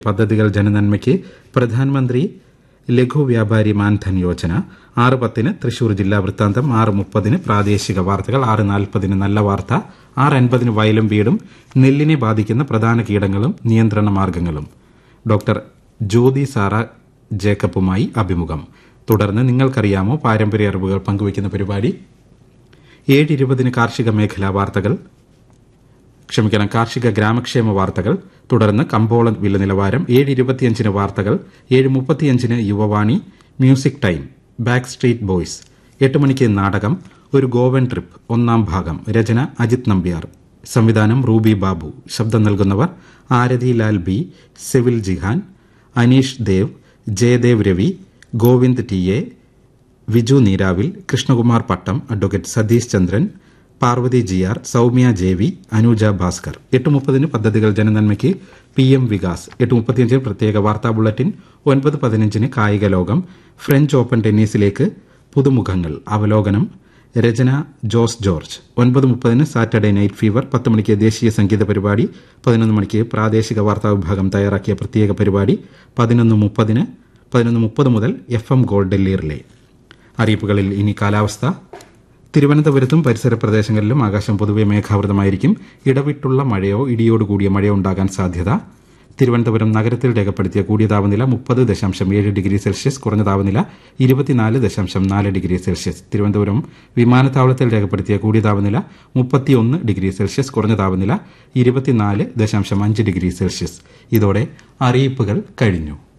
പദ്ധതികൾ ജനനന്മയ്ക്ക് പ്രധാനമന്ത്രി ലഘു വ്യാപാരി മാൻധൻ യോജന ആറ് പത്തിന് തൃശൂർ ജില്ലാ വൃത്താന്തം ആറ് മുപ്പതിന് പ്രാദേശിക വാർത്തകൾ ആറ് നാൽപ്പതിന് നല്ല വാർത്ത ആറ് അൻപതിന് വയലും വീടും നെല്ലിനെ ബാധിക്കുന്ന പ്രധാന കീടങ്ങളും നിയന്ത്രണ മാർഗങ്ങളും ഡോക്ടർ ജ്യോതി സാറ ജേക്കബുമായി അഭിമുഖം തുടർന്ന് നിങ്ങൾക്കറിയാമോ പാരമ്പര്യ അറിവുകൾ പങ്കുവയ്ക്കുന്ന പരിപാടി ഏഴ് ഇരുപതിന് കാർഷിക മേഖലാ വാർത്തകൾ ക്ഷമിക്കണം കാർഷിക ഗ്രാമക്ഷേമ വാർത്തകൾ തുടർന്ന് കമ്പോള വില നിലവാരം ഏഴ് ഇരുപത്തിയഞ്ചിന് വാർത്തകൾ ഏഴ് മുപ്പത്തിയഞ്ചിന് Yuvavani music time back street boys എട്ട് മണിക്ക് നാടകം ഒരു ഗോവൻ ട്രിപ്പ് ഒന്നാം ഭാഗം രചന അജിത് നമ്പ്യാർ സംവിധാനം റൂബി ബാബു ശബ്ദം നൽകുന്നവർ Arathi Lal B Sevil Jihan Aneesh Dev Jayadev Ravi Govind T A Viju Neeravil Krishnakumar Pattam advocate Satheesh Chandran Parvathy G R Soumya Jevi Anuja Bhaskar എട്ട് മുപ്പതിന് പദ്ധതികൾ ജനനന്മയ്ക്ക് പി എം വികാസ് എട്ട് മുപ്പത്തിയഞ്ചിന് പ്രത്യേക വാർത്താ ബുള്ളറ്റിൻ ഒൻപത് പതിനഞ്ചിന് കായിക ലോകം ഫ്രഞ്ച് ഓപ്പൺ ടെന്നീസിലേക്ക് പുതുമുഖങ്ങൾ അവലോകനം രചന ജോസ് ജോർജ് ഒൻപത് മുപ്പതിന് സാറ്റർഡേ നൈറ്റ് ഫീവർ പത്ത് മണിക്ക് ദേശീയ സംഗീത പരിപാടി പതിനൊന്ന് മണിക്ക് പ്രാദേശിക വാർത്താ വിഭാഗം തയ്യാറാക്കിയ പ്രത്യേക പരിപാടി പതിനൊന്ന് മുപ്പതിന് പതിനൊന്ന് മുപ്പത് മുതൽ F M gold Delhi relay അറിയിപ്പുകളിൽ ഇനി കാലാവസ്ഥ തിരുവനന്തപുരത്തും പരിസര പ്രദേശങ്ങളിലും ആകാശം പൊതുവെ മേഘാവൃതമായിരിക്കും ഇടവിട്ടുള്ള മഴയോ ഇടിയോട് കൂടിയ മഴയോ ഉണ്ടാകാൻ സാധ്യത തിരുവനന്തപുരം നഗരത്തിൽ രേഖപ്പെടുത്തിയ കൂടിയ താപനില മുപ്പത് ദശാംശം ഏഴ് ഡിഗ്രി സെൽഷ്യസ് കുറഞ്ഞ താപനില ഇരുപത്തിനാല് ദശാംശം നാല് ഡിഗ്രി സെൽഷ്യസ് തിരുവനന്തപുരം വിമാനത്താവളത്തിൽ രേഖപ്പെടുത്തിയ കൂടിയ താപനില മുപ്പത്തിയൊന്ന് ഡിഗ്രി സെൽഷ്യസ് കുറഞ്ഞ താപനില ഇരുപത്തിനാല് ദശാംശം അഞ്ച് ഡിഗ്രി സെൽഷ്യസ് ഇതോടെ അറിയിപ്പുകൾ കഴിഞ്ഞു